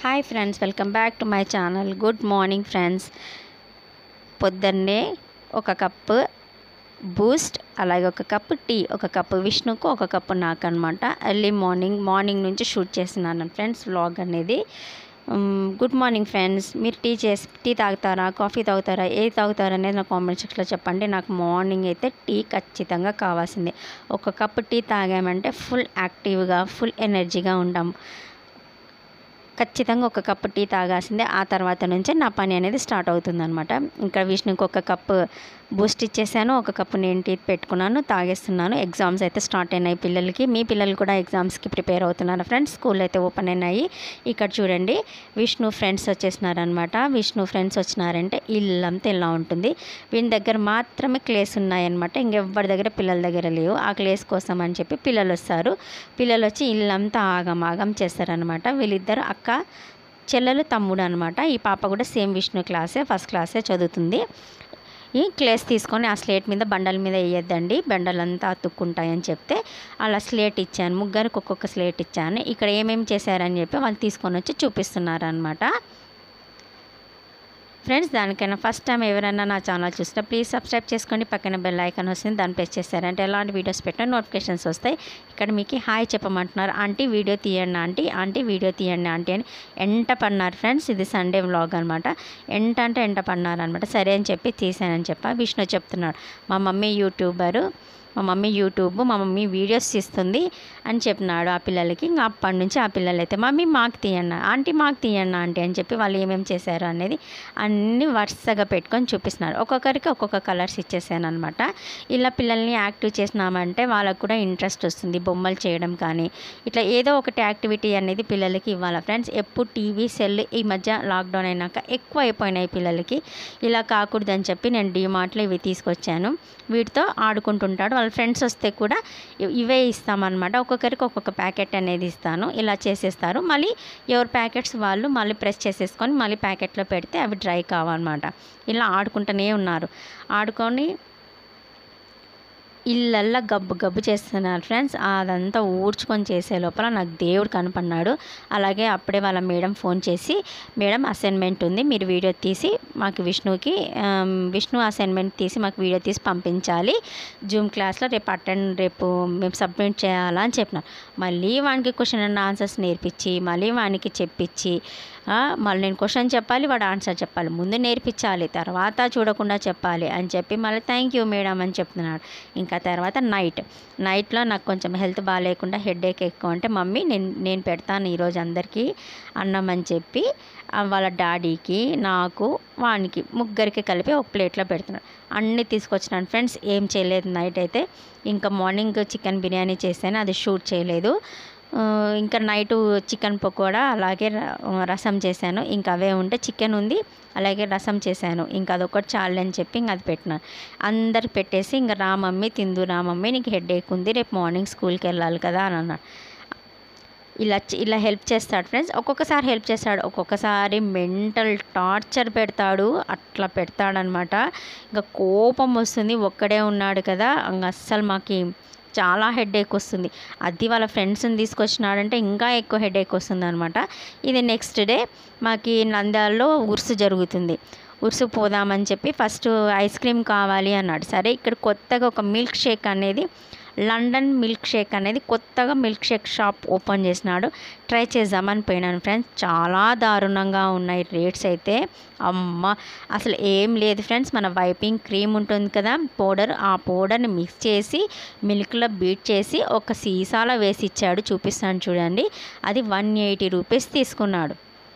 hi friends welcome back to my channel good morning friends పొద్దున్నే ఒక cup Boost అలాగే ఒక కప్పు టీ ఒక కప్పు విష్ణుకు ఒక కప్పు నాకు అనమాట ఎర్లీ మార్నింగ్ మార్నింగ్ నుంచి షూట్ చేస్తున్నాను ఫ్రెండ్స్ వ్లాగ్ అనేది గుడ్ మార్నింగ్ ఫ్రెండ్స్ మీరు టీ చేసి టీ తాగుతారా కాఫీ తాగుతారా ఏది తాగుతారా అనేది నా కామెంట్ సెక్షన్లో చెప్పండి నాకు మార్నింగ్ అయితే టీ ఖచ్చితంగా కావాల్సిందే ఒక కప్పు టీ తాగామంటే ఫుల్ యాక్టివ్గా ఫుల్ ఎనర్జీగా ఉంటాం ఖచ్చితంగా ఒక కప్పు టీ తాగాల్సిందే ఆ తర్వాత నుంచే నా పని అనేది స్టార్ట్ అవుతుంది అనమాట ఇంకా విష్ణుకి ఒక కప్పు బూస్ట్ ఇచ్చేసాను ఒక కప్పు నేను టీ పెట్టుకున్నాను తాగేస్తున్నాను ఎగ్జామ్స్ అయితే స్టార్ట్ అయినాయి పిల్లలకి మీ పిల్లలు కూడా ఎగ్జామ్స్కి ప్రిపేర్ అవుతున్నారు ఫ్రెండ్స్ స్కూల్ అయితే ఓపెన్ అయినాయి ఇక్కడ చూడండి విష్ణు ఫ్రెండ్స్ వచ్చేసినారనమాట విష్ణు ఫ్రెండ్స్ వచ్చినారంటే ఇల్లంతా ఇలా ఉంటుంది వీని దగ్గర మాత్రమే క్లేస్ ఉన్నాయన్నమాట ఇంకెవ్వరి దగ్గర పిల్లల దగ్గర లేవు ఆ క్లేస్ కోసం అని చెప్పి పిల్లలు వస్తారు పిల్లలు వచ్చి ఇల్లంతా ఆగం ఆగం చేస్తారనమాట వీళ్ళిద్దరు అక్క చెల్లెలు తమ్ముడు అనమాట ఈ పాప కూడా సేమ్ విష్ణు క్లాసే ఫస్ట్ క్లాసే చదువుతుంది ఈ క్లేస్ తీసుకొని ఆ స్లేట్ మీద బండల మీద వేయొద్దండి బండలంతా అతుక్కుంటాయని చెప్తే అలా స్లేట్ ఇచ్చాను ముగ్గురికి ఒక్కొక్క స్లేట్ ఇచ్చాను ఇక్కడ ఏమేమి చేశారని చెప్పి వాళ్ళు తీసుకొని వచ్చి చూపిస్తున్నారు అనమాట ఫ్రెండ్స్ దానికైనా ఫస్ట్ టైం ఎవరైనా నా ఛానల్ చూస్తే ప్లీజ్ సబ్స్క్రైబ్ చేసుకోండి పక్కన బెల్ ఐకాన్ వస్తుంది దాన్ని ప్రెస్ చేస్తారంటే ఎలాంటి వీడియోస్ పెట్టినా నోటిఫికేషన్స్ వస్తాయి ఇక్కడ మీకు హాయ్ చెప్పమంటున్నారు ఆంటీ వీడియో తీయండి ఆంటీ ఆంటీ వీడియో తీయండి ఆంటీ అని ఎంట పన్నారు ఫ్రెండ్స్ ఇది సండే వ్లాగ్ అనమాట ఎంట అంటే ఎంట పన్నారు అనమాట సరే అని చెప్పి తీసానని చెప్ప విష్ణు చెప్తున్నాడు మా మమ్మీ యూట్యూబరు మా మమ్మీ యూట్యూబ్ మా మమ్మీ వీడియోస్ తీస్తుంది అని చెప్పినాడు ఆ పిల్లలకి ఇంకా అప్పటి నుంచి ఆ పిల్లలు అయితే మమ్మీ మాకు తీయన్న ఆంటీ మాకు తీయన్న ఆంటీ అని చెప్పి వాళ్ళు ఏమేమి చేశారు అనేది అన్నీ వరుసగా పెట్టుకొని చూపిస్తున్నారు ఒక్కొక్కరికి ఒక్కొక్క కలర్స్ ఇచ్చేసాను అనమాట ఇలా పిల్లల్ని యాక్టివ్ చేసినామంటే వాళ్ళకు కూడా ఇంట్రెస్ట్ వస్తుంది బొమ్మలు చేయడం కానీ ఇట్లా ఏదో ఒకటి యాక్టివిటీ అనేది పిల్లలకి ఇవ్వాలి ఫ్రెండ్స్ ఎప్పుడు టీవీ సెల్ ఈ మధ్య లాక్డౌన్ అయినాక ఎక్కువ అయిపోయినాయి పిల్లలకి ఇలా కాకూడదని చెప్పి నేను డీమార్ట్లో ఇవి తీసుకొచ్చాను వీటితో ఆడుకుంటుంటాడు వాళ్ళ ఫ్రెండ్స్ వస్తే కూడా ఇ- ఇవే ఇస్తామన్నమాట ఒక్కొక్కరికి ఒక్కొక్క ప్యాకెట్ అనేది ఇస్తాను ఇలా చేసేస్తారు మళ్ళీ ఎవరి ప్యాకెట్స్ వాళ్ళు మళ్ళీ ప్రెస్ చేసేసుకొని మళ్ళీ ప్యాకెట్లో పెడితే అవి డ్రై కావాలన్నమాట ఇలా ఆడుకుంటూనే ఉన్నారు ఆడుకొని ఇల్లల్లా గబ్బు గబ్బు చేస్తున్నారు ఫ్రెండ్స్ అదంతా ఊడ్చుకొని చేసే లోపల నాకు దేవుడు కనపడినాడు అలాగే అప్పుడే వాళ్ళ మేడం ఫోన్ చేసి మేడం అసైన్మెంట్ ఉంది మీరు వీడియో తీసి మాకు విష్ణుకి ఆమ్, విష్ణు అసైన్మెంట్ తీసి మాకు వీడియో తీసి పంపించాలి జూమ్ క్లాస్లో రేపు అటెండ్ రేపు మేము సబ్మిట్ చేయాలా అని చెప్పినారు మళ్ళీ వానికి క్వశ్చన్ అండ్ ఆన్సర్స్ నేర్పించి మళ్ళీ వానికి చెప్పించి ఆ, మళ్ళీ నేను క్వశ్చన్ చెప్పాలి వాడు ఆన్సర్ చెప్పాలి ముందు నేర్పించాలి తర్వాత చూడకుండా చెప్పాలి అని చెప్పి మళ్ళీ థ్యాంక్ యూ మేడం అని చెప్తున్నాడు ఇంకా తర్వాత నైట్ నైట్లో నాకు కొంచెం హెల్త్ బాగాలేకుండా హెడేక్ ఎక్కువ అంటే మమ్మీ నేను నేను పెడతాను ఈరోజు అందరికీ అన్నం అని చెప్పి ఆ, వాళ్ళ డాడీకి నాకు వానికి ముగ్గురికి కలిపి ఒక ప్లేట్లో పెడుతున్నాడు అన్నీ తీసుకొచ్చినాను ఫ్రెండ్స్ ఏం చేయలేదు నైట్ అయితే ఇంకా మార్నింగ్ చికెన్ బిర్యానీ చేశాను అది షూట్ చేయలేదు ఆ, ఇంకా నైట్ చికెన్ పకోడా అలాగే ర- రసం చేశాను ఇంకా అవే ఉంటే చికెన్ ఉంది అలాగే రసం చేశాను ఇంకా అదొకటి చాలు అని చెప్పి ఇంకా అది పెట్టినాను అందరు పెట్టేసి ఇంకా రా మమ్మీ తిందు రా మమ్మీ నీకు హెడ్ ఉంది రేపు మార్నింగ్ స్కూల్కి వెళ్ళాలి కదా అని అన్నాడు ఇలా చే- ఇలా హెల్ప్ చేస్తాడు ఫ్రెండ్స్ ఒక్కొక్కసారి హెల్ప్ చేస్తాడు ఒక్కొక్కసారి మెంటల్ టార్చర్ పెడతాడు అట్లా పెడతాడనమాట ఇంకా కోపం వస్తుంది ఒక్కడే ఉన్నాడు కదా ఇంక అస్సలు మాకి చాలా హెడేక్ వస్తుంది అది వాళ్ళ ఫ్రెండ్స్ని తీసుకొచ్చినాడంటే ఇంకా ఎక్కువ హెడేక్ వస్తుంది అనమాట ఇది నెక్స్ట్ డే మాకి నంద్యాలలో ఉరుసు జరుగుతుంది ఉరుసు పోదామని చెప్పి ఫస్ట్ ఐస్ క్రీమ్ కావాలి అన్నాడు సరే ఇక్కడ కొత్తగా ఒక మిల్క్ షేక్ అనేది లండన్ మిల్క్ షేక్ అనేది కొత్తగా మిల్క్ షేక్ షాప్ ఓపెన్ చేసినాడు ట్రై చేద్దామని పోయినాను ఫ్రెండ్స్ చాలా దారుణంగా ఉన్నాయి రేట్స్ అయితే అమ్మ అసలు ఏం లేదు ఫ్రెండ్స్ మన వైపింగ్ క్రీమ్ ఉంటుంది కదా పౌడర్ ఆ పౌడర్ని మిక్స్ చేసి మిల్క్లో బీట్ చేసి ఒక సీసాలో వేసి ఇచ్చాడు చూపిస్తాను చూడండి అది వన్ ఎయిటీ రూపీస్ తీసుకున్నాడు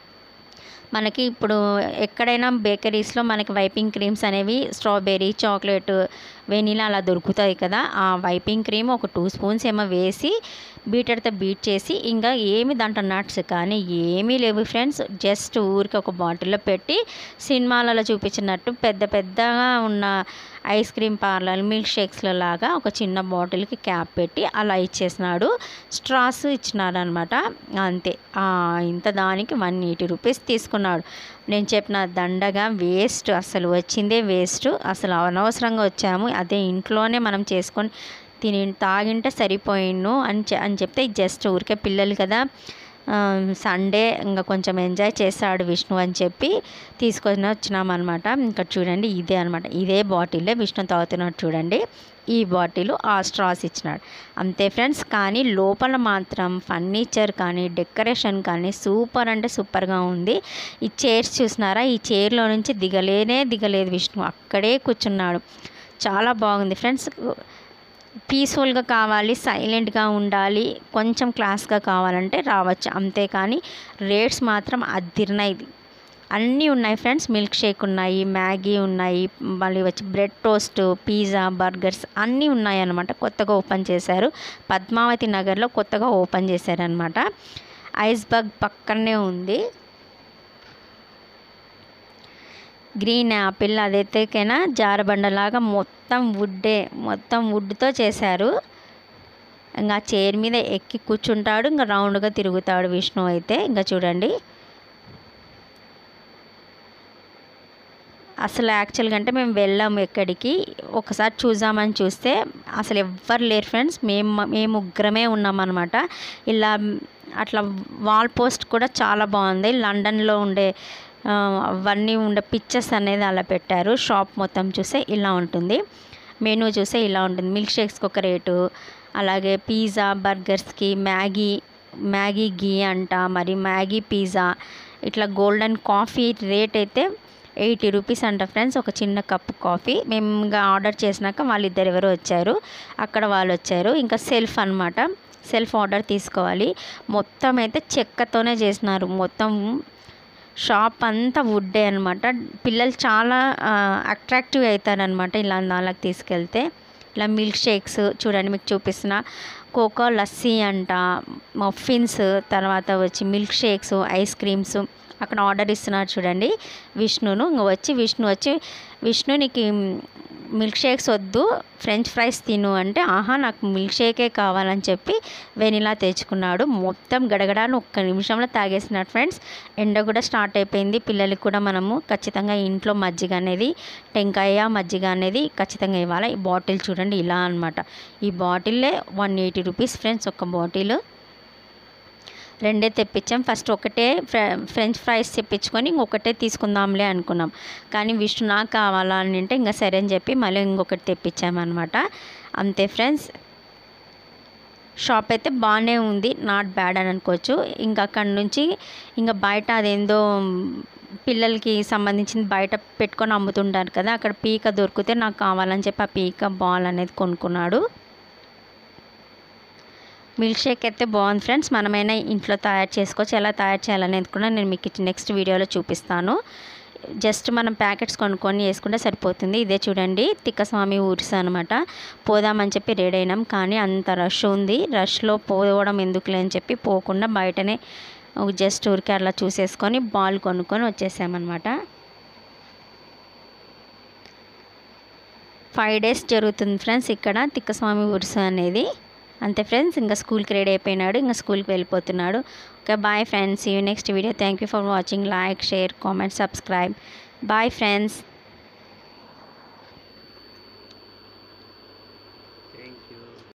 మనకి ఇప్పుడు ఎక్కడైనా బేకరీస్లో మనకి వైపింగ్ క్రీమ్స్ అనేవి స్ట్రాబెర్రీ చాక్లెట్ వెనీలా అలా దొరుకుతాయి కదా ఆ వైపింగ్ క్రీమ్ ఒక టూ స్పూన్స్ ఏమో వేసి బీటర్తో బీట్ చేసి ఇంకా ఏమి దాంట్లో నట్స్ కానీ ఏమీ లేవు ఫ్రెండ్స్ జస్ట్ ఊరికి ఒక బాటిల్లో పెట్టి సినిమాలలో చూపించినట్టు పెద్ద పెద్దగా ఉన్న ఐస్ క్రీమ్ పార్లర్ మిల్క్ షేక్స్ల లాగా ఒక చిన్న బాటిల్కి క్యాప్ పెట్టి అలా ఇచ్చేసినాడు స్ట్రాస్ ఇచ్చినాడు అనమాట అంతే ఆ, ఇంత దానికి వన్ ఎయిటీ రూపీస్ తీసుకున్నాడు నేను చెప్పిన దండగా వేస్ట్ అసలు వచ్చిందే వేస్ట్ అసలు అనవసరంగా వచ్చాము అదే ఇంట్లోనే మనం చేసుకొని తిని తాగింటే సరిపోయిను అని చె అని చెప్తే జస్ట్ ఊరికే పిల్లలు కదా సండే ఇంకా కొంచెం ఎంజాయ్ చేశాడు విష్ణు అని చెప్పి తీసుకొని వచ్చినామన్నమాట ఇంకా చూడండి ఇదే అనమాట ఇదే బాటిల్లే విష్ణు తాగుతున్నాడు చూడండి ఈ బాటిల్ ఆ స్ట్రాస్ ఇచ్చినాడు అంతే ఫ్రెండ్స్ కానీ లోపల మాత్రం ఫర్నిచర్ కానీ డెకరేషన్ కానీ సూపర్ అంటే సూపర్గా ఉంది ఈ చైర్స్ చూసినారా ఈ చైర్లో నుంచి దిగలేనే దిగలేదు విష్ణు అక్కడే కూర్చున్నాడు చాలా బాగుంది ఫ్రెండ్స్ పీస్ఫుల్గా కావాలి సైలెంట్గా ఉండాలి కొంచెం క్లాస్గా కావాలంటే రావచ్చు అంతేకాని రేట్స్ మాత్రం అద్దిరినాయి అన్నీ ఉన్నాయి ఫ్రెండ్స్ మిల్క్ షేక్ ఉన్నాయి మ్యాగీ ఉన్నాయి మళ్ళీ వచ్చి బ్రెడ్ టోస్ట్ పిజ్జా బర్గర్స్ అన్నీ ఉన్నాయి అన్నమాట కొత్తగా ఓపెన్ చేశారు పద్మావతి నగర్లో కొత్తగా ఓపెన్ చేశారనమాట ఐస్బర్గ్ పక్కనే ఉంది గ్రీన్ యాపిల్ అదైతేకైనా జారబండలాగా మొత్తం వుడ్డే మొత్తం వుడ్తో చేశారు ఇంకా చైర్ మీద ఎక్కి కూర్చుంటాడు ఇంకా రౌండ్గా తిరుగుతాడు విష్ణు అయితే ఇంకా చూడండి అసలు యాక్చువల్గా అంటే మేము వెళ్ళాము ఎక్కడికి ఒకసారి చూద్దామని చూస్తే అసలు ఎవ్వరు లేరు ఫ్రెండ్స్ మేము మేము ముగ్గురమే ఉన్నామన్నమాట ఇలా అట్లా వాల్ పోస్ట్ కూడా చాలా బాగుంది లండన్లో ఉండే ఆ, అవన్నీ ఉండే పిక్చర్స్ అనేది అలా పెట్టారు షాప్ మొత్తం చూస్తే ఇలా ఉంటుంది మెనూ చూస్తే ఇలా ఉంటుంది మిల్క్ షేక్స్కి ఒక రేటు అలాగే పిజ్జా బర్గర్స్కి మ్యాగీ మ్యాగీ గీ అంట మరి మ్యాగీ పిజ్జా ఇట్లా గోల్డెన్ కాఫీ రేట్ అయితే ఎయిటీ రూపీస్ అంట ఫ్రెండ్స్ ఒక చిన్న కప్ కాఫీ మేము ఇంకా ఆర్డర్ చేసినాక వాళ్ళిద్దరు ఎవరో వచ్చారు అక్కడ వాళ్ళు వచ్చారు ఇంకా సెల్ఫ్ అన్నమాట సెల్ఫ్ ఆర్డర్ తీసుకోవాలి మొత్తం అయితే చెక్కతోనే చేసినారు మొత్తం షాప్ అంతా వుడ్డే అనమాట పిల్లలు చాలా అట్రాక్టివ్ అవుతారనమాట ఇలా నాళ్ళకి తీసుకెళ్తే ఇలా మిల్క్ షేక్స్ చూడండి మీకు చూపిస్తున్న కోకో లస్సీ అంట మఫిన్స్ తర్వాత వచ్చి మిల్క్ షేక్స్ ఐస్ క్రీమ్స్ అక్కడ ఆర్డర్ ఇస్తున్నారు చూడండి విష్ణును ఇంక వచ్చి విష్ణు వచ్చి విష్ణు నీకు మిల్క్ షేక్స్ వద్దు ఫ్రెంచ్ ఫ్రైస్ తిను అంటే ఆహా నాకు మిల్క్ షేకే కావాలని చెప్పి వెనిలా తెచ్చుకున్నాడు మొత్తం గడగడాను ఒక్క నిమిషంలో తాగేసినాడు ఫ్రెండ్స్ ఎండ కూడా స్టార్ట్ అయిపోయింది పిల్లలకి కూడా మనము ఖచ్చితంగా ఇంట్లో మజ్జిగ అనేది టెంకాయ మజ్జిగ అనేది ఖచ్చితంగా ఇవ్వాలి ఈ బాటిల్ చూడండి ఇలా అనమాట ఈ బాటిల్లే వన్ ఎయిటీ రూపీస్ ఫ్రెండ్స్ ఒక బాటిల్ రెండే తెప్పించాం ఫస్ట్ ఒకటే ఫ్రె ఫ్రెంచ్ ఫ్రైస్ తెప్పించుకొని ఇంకొకటే తీసుకుందాంలే అనుకున్నాం కానీ విష్ణు నాకు కావాలా అని అంటే ఇంకా సరే అని చెప్పి మళ్ళీ ఇంకొకటి తెప్పించామన్నమాట అంతే ఫ్రెండ్స్ షాప్ అయితే బాగానే ఉంది నాట్ బ్యాడ్ అని అనుకోవచ్చు ఇంకా అక్కడ నుంచి ఇంకా బయట అదేందో పిల్లలకి సంబంధించింది బయట పెట్టుకొని అమ్ముతుంటారు కదా అక్కడ పీక దొరికితే నాకు కావాలని చెప్పి ఆ పీక బాల్ అనేది కొనుక్కున్నాడు మిల్క్ షేక్ అయితే బాగుంది ఫ్రెండ్స్ మనమైనా ఇంట్లో తయారు చేసుకోవచ్చు ఎలా తయారు చేయాలనేది కూడా నేను మీకు నెక్స్ట్ వీడియోలో చూపిస్తాను జస్ట్ మనం ప్యాకెట్స్ కొనుక్కొని వేసుకుంటే సరిపోతుంది ఇదే చూడండి తిక్కస్వామి ఊరిస అనమాట పోదామని చెప్పి రెడీ అయినాం కానీ అంత రష్ ఉంది రష్లో పోవడం ఎందుకులే అని చెప్పి పోకుండా బయటనే జస్ట్ ఊరికే అట్లా చూసేసుకొని బాల్ కొనుక్కొని వచ్చేసామన్నమాట ఫైవ్ డేస్ జరుగుతుంది ఫ్రెండ్స్ ఇక్కడ తిక్కస్వామి ఉరుసు అనేది అంతే ఫ్రెండ్స్ ఇంకా స్కూల్కి రెడీ అయిపోయినాడు ఇంకా స్కూల్కి వెళ్ళిపోతున్నాడు okay bye friends you next video thank you for watching like share comment subscribe bye friends